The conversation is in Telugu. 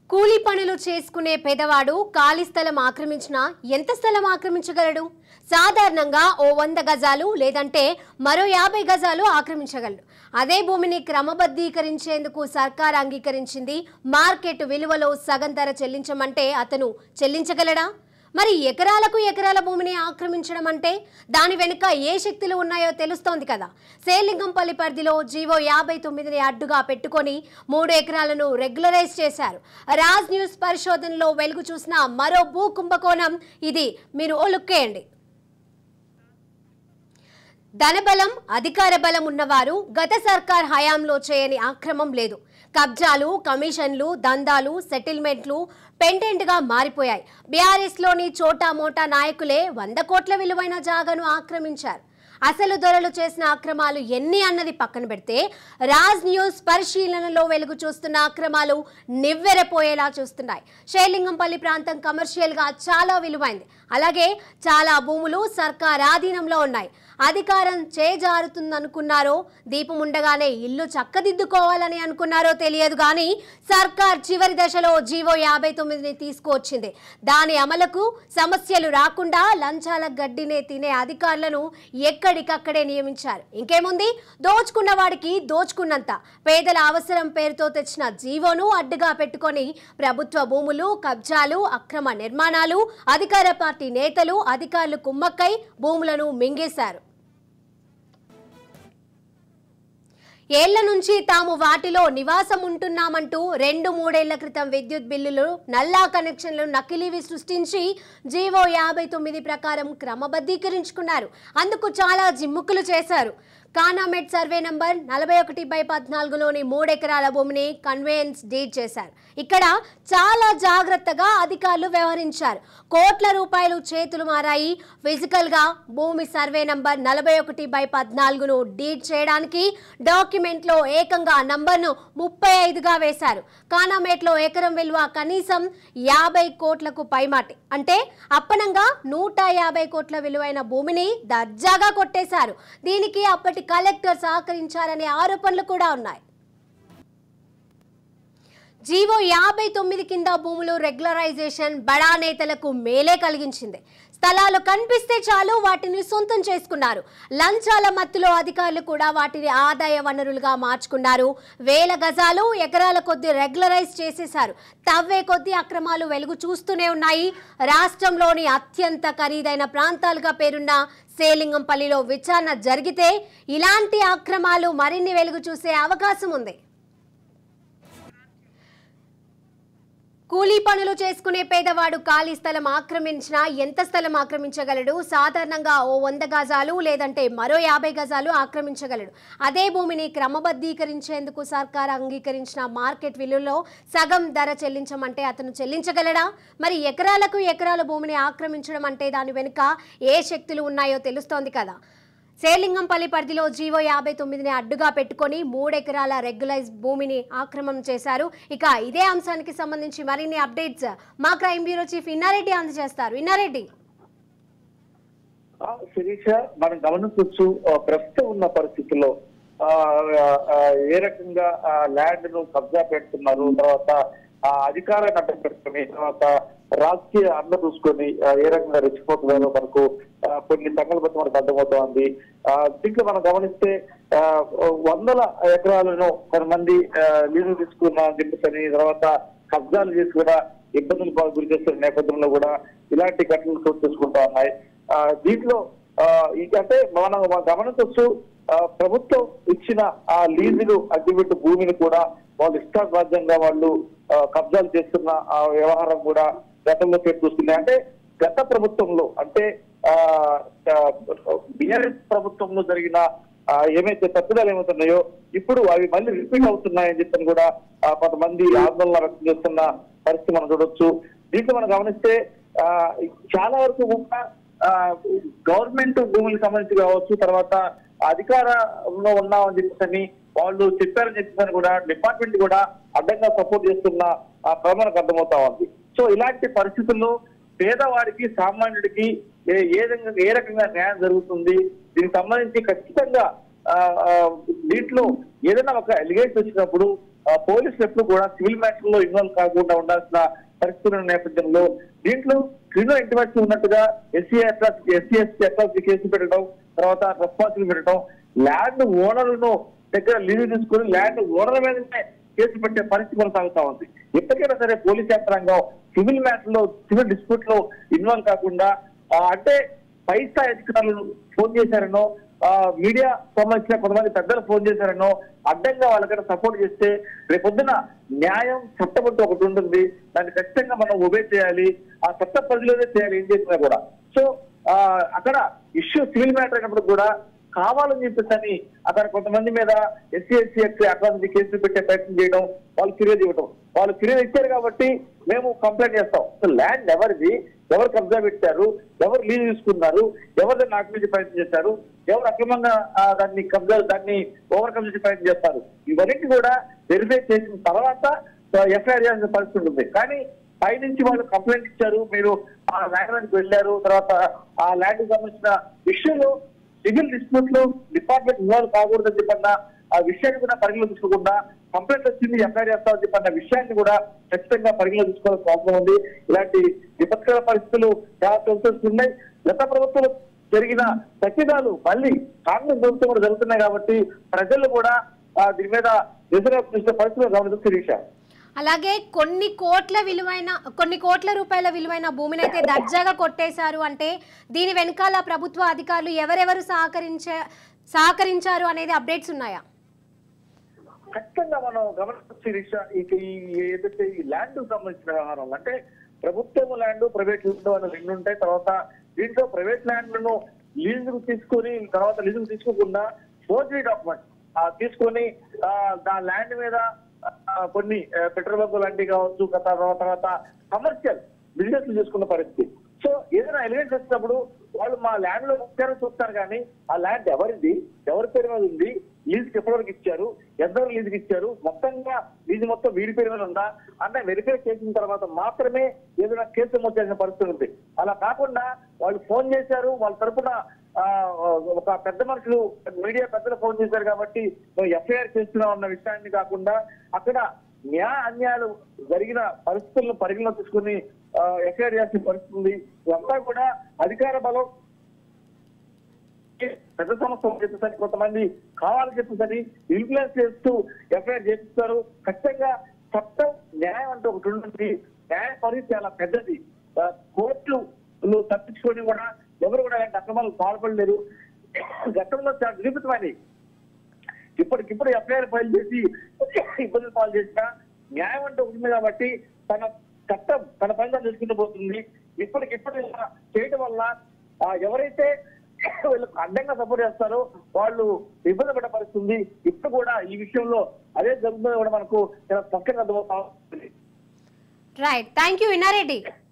కూలీ పనులు చేసుకునే పేదవాడు ఖాళీ స్థలం ఆక్రమించినా ఎంత స్థలం ఆక్రమించగలడు సాధారణంగా ఓ వంద గజాలు లేదంటే మరో యాభై గజాలు ఆక్రమించగలడు అదే భూమిని క్రమబద్ధీకరించేందుకు సర్కార్ అంగీకరించింది మార్కెట్ విలువలో సగం ధర చెల్లించమంటే అతను చెల్లించగలడా మరి ఎకరాలకు ఎకరాల భూమిని ఆక్రమించడం అంటే దాని వెనుక ఏ శక్తులు ఉన్నాయో తెలుస్తోంది కదా సేలింగంపల్లి పరిధిలో జీవో యాభై తొమ్మిదిని అడ్డుగా పెట్టుకొని మూడు ఎకరాలను రెగ్యులరైజ్ చేశారు రాజ్ న్యూస్ పరిశోధనలో వెలుగు చూసిన మరో భూ కుంభకోణం ఇది మీరు ఓ లుక్కేయండి ధనబలం అధికార బలం ఉన్నవారు గత సర్కార్ హయాంలో చేయని ఆక్రమం లేదు కబ్జాలు కమిషన్లు దందాలు సెటిల్మెంట్లు పెంటెంట్గా మారిపోయాయి బీఆర్ఎస్లోని చోటా మోటా నాయకులే వంద కోట్ల విలువైన జాగాను ఆక్రమించారు అసలు దొరలు చేసిన అక్రమాలు ఎన్ని అన్నది పక్కన పెడితే రాజ్ న్యూస్ పరిశీలనలో వెలుగు చూస్తున్న అక్రమాలు నివ్వెరపోయేలా చూస్తున్నాయి షేలింగంపల్లి ప్రాంతం కమర్షియల్గా చాలా విలువైంది అలాగే చాలా భూములు సర్కార్ ఆధీనంలో ఉన్నాయి అధికారం చేజారుతుందనుకున్నారో దీపం ఉండగానే ఇల్లు చక్కదిద్దుకోవాలని అనుకున్నారో తెలియదు కానీ సర్కార్ చివరి దశలో జీవో యాభై తొమ్మిదిని తీసుకువచ్చింది దాని అమలుకు సమస్యలు రాకుండా లంచాల గడ్డినే తినే అధికారులను ఎక్కడికక్కడే నియమించారు ఇంకేముంది దోచుకున్న వాడికి దోచుకున్నంత పేదల అవసరం పేరుతో తెచ్చిన జీవోను అడ్డుగా పెట్టుకొని ప్రభుత్వ భూములు కబ్జాలు అక్రమ నిర్మాణాలు అధికార పార్టీ నేతలు అధికారులు కుమ్మక్కై భూములను మింగేశారు ఏళ్ల నుంచి తాము వాటిలో నివాసం ఉంటున్నామంటూ రెండు మూడేళ్ల క్రితం విద్యుత్ బిల్లులు నల్లా కనెక్షన్లు నకిలీవి సృష్టించి జీవో యాభై తొమ్మిది ప్రకారం క్రమబద్ధీకరించుకున్నారు అందుకు చాలా జిమ్ముకులు చేశారు కానామెట్ సర్వే నంబర్ నలభై ఒకటి బై పద్నాలుగులోని మూడెకరాల భూమిని కన్వేయన్స్ డీడ్ చేశారు ఇక్కడ చాలా జాగ్రత్తగా అధికారులు వ్యవహరించారు కోట్ల రూపాయలు చేతులు మారాయి ఫిజికల్ గా భూమి సర్వే నంబర్ నలభై ఒకటి బై పద్నాలుగును డీడ్ చేయడానికి డాక్యుమెంట్ లో ఏకంగా నంబర్ను ముప్పై ఐదుగా వేశారు కానామేట్లో ఎకరం విలువ కనీసం యాభై కోట్లకు పైమాటి అంటే అప్పనంగా నూట యాభై కోట్ల విలువైన భూమిని దర్జాగా కొట్టేశారు దీనికి అప్పటి కలెక్టర్ సహకరించారనే ఆరోపణలు కూడా ఉన్నాయి జీవో యాభై తొమ్మిది కింద భూములు రెగ్యులరైజేషన్ బడా నేతలకు మేలే కలిగించింది స్థలాలు కనిపిస్తే చాలు వాటిని సొంతం చేసుకున్నారు లంచాల మత్తులో అధికారులు కూడా వాటిని ఆదాయ వనరులుగా మార్చుకున్నారు వేల గజాలు ఎకరాల కొద్ది రెగ్యులరైజ్ చేసేశారు తవ్వే కొద్ది అక్రమాలు వెలుగు చూస్తూనే ఉన్నాయి రాష్ట్రంలోని అత్యంత ఖరీదైన ప్రాంతాలుగా పేరున్న సేలింగంపల్లిలో విచారణ జరిగితే ఇలాంటి అక్రమాలు మరిన్ని వెలుగు చూసే అవకాశం ఉంది కూలీ పనులు చేసుకునే పేదవాడు ఖాళీ స్థలం ఆక్రమించినా ఎంత స్థలం ఆక్రమించగలడు సాధారణంగా ఓ వంద గజాలు లేదంటే మరో యాభై గజాలు ఆక్రమించగలడు అదే భూమిని క్రమబద్ధీకరించేందుకు సర్కార్ అంగీకరించిన మార్కెట్ విలువలో సగం ధర చెల్లించమంటే అతను చెల్లించగలడా మరి ఎకరాలకు ఎకరాల భూమిని ఆక్రమించడం అంటే దాని వెనుక ఏ శక్తులు ఉన్నాయో తెలుస్తోంది కదా సేలింగంపల్లి పరిధిలో జీవో యాభై తొమ్మిదిని అడ్డుగా పెట్టుకొని మూడెకరాల రెగ్యులైజ్ భూమిని ఆక్రమణం చేశారు ఇక ఇదే అంశానికి సంబంధించి మరిన్ని అప్డేట్స్ మా క్రైమ్ బ్యూరో చీఫ్ ఇన్నారెడ్డి అందజేస్తారు ఇన్నారెడ్డి ఆ, శిరీష మనం గమనించవచ్చు ఆ, ప్రస్తుతం ఉన్న పరిస్థితుల్లో ఆ, ఆ, ఏ రకంగా ల్యాండ్ ను కబ్జా పెడుతున్నారు తర్వాత ఆ అధికారాన్ని అడ్డం పెట్టుకుని తర్వాత రాజకీయ అండ చూసుకొని ఆ, ఏ రకంగా రెచ్చిపోతున్నారో మనకు ఆ, కొన్ని సంకల్పం మనకు అర్థమవుతోంది ఆ, దీంట్లో మనం గమనిస్తే ఆ, వందల ఎకరాలను కొంతమంది ఆ, లీజు తీసుకున్న అని చెప్పేసి తర్వాత కబ్జాలు చేసి కూడా ఇబ్బందులు బాగా గురి చేస్తున్న నేపథ్యంలో కూడా ఇలాంటి ఘటనలు చోటు చేసుకుంటా ఉన్నాయి ఆ, దీంట్లో ఆ, ఇక అంటే మనం మనం గమనించవచ్చు ఆ, ప్రభుత్వం ఇచ్చిన ఆ లీజులు అగ్గిపెట్టు భూమిని కూడా వాళ్ళు ఇష్టారాజ్యంగా వాళ్ళు ఆ, కబ్జాలు చేస్తున్న ఆ వ్యవహారం కూడా గతంలో చూస్తున్నాయి అంటే గత ప్రభుత్వంలో అంటే బిఆర్ఎస్ ప్రభుత్వంలో జరిగిన ఆ, ఏమైతే తప్పుదాలు ఏమవుతున్నాయో ఇప్పుడు అవి మళ్ళీ రిపీట్ అవుతున్నాయని చెప్పని కూడా ఆ, కొంతమంది ఆందోళన వ్యక్తం చేస్తున్న పరిస్థితి మనం చూడొచ్చు దీంట్లో మనం గమనిస్తే ఆ, చాలా వరకు కూడా గవర్నమెంట్ భూములకు సంబంధించి కావచ్చు తర్వాత అధికారంలో ఉన్నామని చెప్పేసి వాళ్ళు చెప్పారని చెప్పేసి కూడా డిపార్ట్మెంట్ కూడా అడ్డంగా సపోర్ట్ చేస్తున్న ఆ ప్రమాణకు అర్థమవుతా ఉంది సో ఇలాంటి పరిస్థితుల్లో పేదవాడికి సామాన్యుడికి ఏ ఏ విధంగా ఏ రకంగా న్యాయం జరుగుతుంది దీనికి సంబంధించి ఖచ్చితంగా ఆ, ఆ, దీంట్లో ఏదైనా ఒక ఎలిగేషన్ వచ్చినప్పుడు ఆ, పోలీసులు ఎప్పుడు కూడా సివిల్ మ్యాటర్ లో ఇన్వాల్వ్ కాకుండా ఉండాల్సిన పరిస్థితుల నేపథ్యంలో దీంట్లో క్రిమినల్ ఇంటిమేషన్ ఉన్నట్టుగా SC atrocity SC ST atrocity case పెట్టడం తర్వాత రెస్పాన్సిబుల్ పెట్టడం ల్యాండ్ ఓనర్లను దగ్గర లీజు తీసుకుని ల్యాండ్ ఓనర్ మీదనే కేసు పెట్టే పరిస్థితి కొనసాగుతా ఉంది ఎప్పటికైనా సరే పోలీస్ యంత్రాంగం సివిల్ మ్యాటర్ లో సివిల్ డిస్ప్యూట్ లో ఇన్వాల్వ్ కాకుండా ఆ, అంటే పై స్థాయి అధికారులు ఫోన్ చేశారనో ఆ, మీడియా సంబంధించిన కొంతమంది పెద్దలు ఫోన్ చేశారనో అడ్డంగా వాళ్ళకైనా సపోర్ట్ చేస్తే రేపొద్దున న్యాయం చట్టం అంటూ ఒకటి ఉంటుంది దాన్ని ఖచ్చితంగా మనం ఒబే చేయాలి ఆ చట్ట పరిధిలోనే చేయాలి ఏం చేసినా కూడా సో ఆ, అక్కడ ఇష్యూ సివిల్ మ్యాటర్ అయినప్పుడు కూడా కావాలని చెప్పేసి అక్కడ కొంతమంది మీద ఎస్సీ ఎస్సీ ఎక్స్ అకాడమీ కేసులు పెట్టే ప్రయత్నం చేయడం వాళ్ళు ఫిర్యాదు ఇవ్వడం వాళ్ళు ఫిర్యాదు ఇచ్చారు కాబట్టి మేము కంప్లైంట్ చేస్తాం సో ల్యాండ్ ఎవరిది ఎవరు కబ్జా పెట్టారు ఎవరు లీజ్ తీసుకున్నారు ఎవరు దాన్ని ఆక్రమించే ప్రయత్నం చేశారు ఎవరు అక్రమంగా ఆ, దాన్ని కబ్జా దాన్ని ఓవర్ కమ్ చేసే ప్రయత్నం చేస్తారు ఇవన్నీ కూడా వెరిఫై చేసిన తర్వాత ఎఫ్ఐఆర్ చేయాల్సిన పరిస్థితి ఉంటుంది కానీ పైనుంచి వాళ్ళు కంప్లైంట్ ఇచ్చారు మీరు ఆ ల్యాండ్ వెళ్ళారు తర్వాత ఆ ల్యాండ్ సంబంధించిన విషయంలో సివిల్ డిస్ప్యూట్ లో డిపార్ట్మెంట్ ఇన్వాల్వ్ కాకూడదని చెప్పన్న ఆ విషయాన్ని కూడా పరిగణలో తీసుకోకుండా కంప్లైంట్ వచ్చింది ఎఫ్ఐఆర్ చేస్తామని చెప్పన్న విషయాన్ని కూడా ఖచ్చితంగా పరిగణలో తీసుకోవాల్సిన అవసరం ఉంది ఇలాంటి విపత్కర పరిస్థితులు చాలా తెలుస్తున్నాయి గత ప్రభుత్వం జరిగిన సత్యదాలు మళ్ళీ కాంగ్రెస్ ప్రభుత్వం కూడా జరుగుతున్నాయి కాబట్టి ప్రజలు కూడా ఆ, దీని మీద నిజంగా చూసిన పరిస్థితులు గమనిస్తూ శిరీష అలాగే కొన్ని కోట్ల విలువైన కొన్ని కోట్ల రూపాయల విలువైన భూమిని అయితే దర్జాగా కొట్టేశారు అంటే దీని వెనకాల ప్రభుత్వ అధికారులు ఎవరెవరు సహకరించే సహకరించారు అనేది అప్డేట్స్ ఉన్నాయా ఖచ్చితంగా మనం గమనించవచ్చు రిక్షా ఇక ఈ ఏదైతే ఈ ల్యాండ్ సంబంధించిన వ్యవహారం అంటే ప్రభుత్వం ల్యాండ్ ప్రైవేట్ ల్యాండ్ అని రెండు ఉంటాయి తర్వాత దీంట్లో ప్రైవేట్ ల్యాండ్లను లీజుకు తీసుకొని తర్వాత లీజుకు తీసుకోకుండా ఫోర్జరీ డాక్యుమెంట్ తీసుకొని ఆ, దా ల్యాండ్ మీద ఆ, కొన్ని ఆ, పెట్రోల్ బంకు లాంటివి కావచ్చు గత తర్వాత కమర్షియల్ బిజినెస్ చేసుకున్న పరిస్థితి సో ఏదైనా ఎలిమెంట్స్ వచ్చినప్పుడు వాళ్ళు మా ల్యాండ్ లో వచ్చారో చూస్తారు కానీ ఆ ల్యాండ్ ఎవరిది ఎవరి పేరు మీద ఉంది లీజుకి ఎప్పటివరకు ఇచ్చారు ఎంతవరకు లీజుకి ఇచ్చారు మొత్తంగా లీజు మొత్తం వీరి పేరు మీద ఉందా అన్న వెరిఫై చేసిన తర్వాత మాత్రమే ఏదైనా కేసు నమోదు చేసిన పరిస్థితి ఉంది అలా కాకుండా వాళ్ళు ఫోన్ చేశారు వాళ్ళ తరపున ఆ, ఒక పెద్ద మనుషులు మీడియా పెద్దలు ఫోన్ చేశారు కాబట్టి మేము ఎఫ్ఐఆర్ చేస్తున్నాం అన్న విషయాన్ని కాకుండా అక్కడ న్యాయ అన్యాయాలు జరిగిన పరిస్థితులను పరిగణలో తీసుకుని ఎఫ్ఐఆర్ చేయాల్సిన పరిస్థితి ఉంది ఇదంతా కూడా అధికార బలం పెద్ద సంస్థ చెప్పేసరి కొంతమంది కావాలని చెప్పేసరి ఇన్ఫ్లుయెన్స్ చేస్తూ ఎఫ్ఐఆర్ చేపిస్తారు ఖచ్చితంగా చట్టం న్యాయం అంటే ఒకటి ఉంటుంది న్యాయ పరిస్థితి చాలా పెద్దది ఆ, కోర్టులు తప్పించుకొని కూడా ఎవరు కూడా ఇలాంటి అక్రమాలు పాల్పడలేరు గతంలో చాలా నిరూపితమైనవి ఇప్పటికిప్పుడు ఎఫ్ఐఆర్ ఫైల్ చేసి ఇబ్బందులు పాలు చేసిన న్యాయం అంటే ఉంటుంది కాబట్టి తన చట్టం తన పని తాను చేసుకుంటూ పోతుంది ఇప్పటికిప్పుడు ఇలా చేయడం వల్ల ఆ, ఎవరైతే వీళ్ళకు అడ్డంగా సపోర్ట్ చేస్తారో వాళ్ళు ఇబ్బంది పడే పరిస్థితి ఉంది ఇప్పుడు కూడా ఈ విషయంలో అదే జరుగుతుందో కూడా మనకు చాలా స్పష్టంగా అర్థమవుతా ఉంది రైట్ థ్యాంక్ యూ ఇన్నారెడ్డి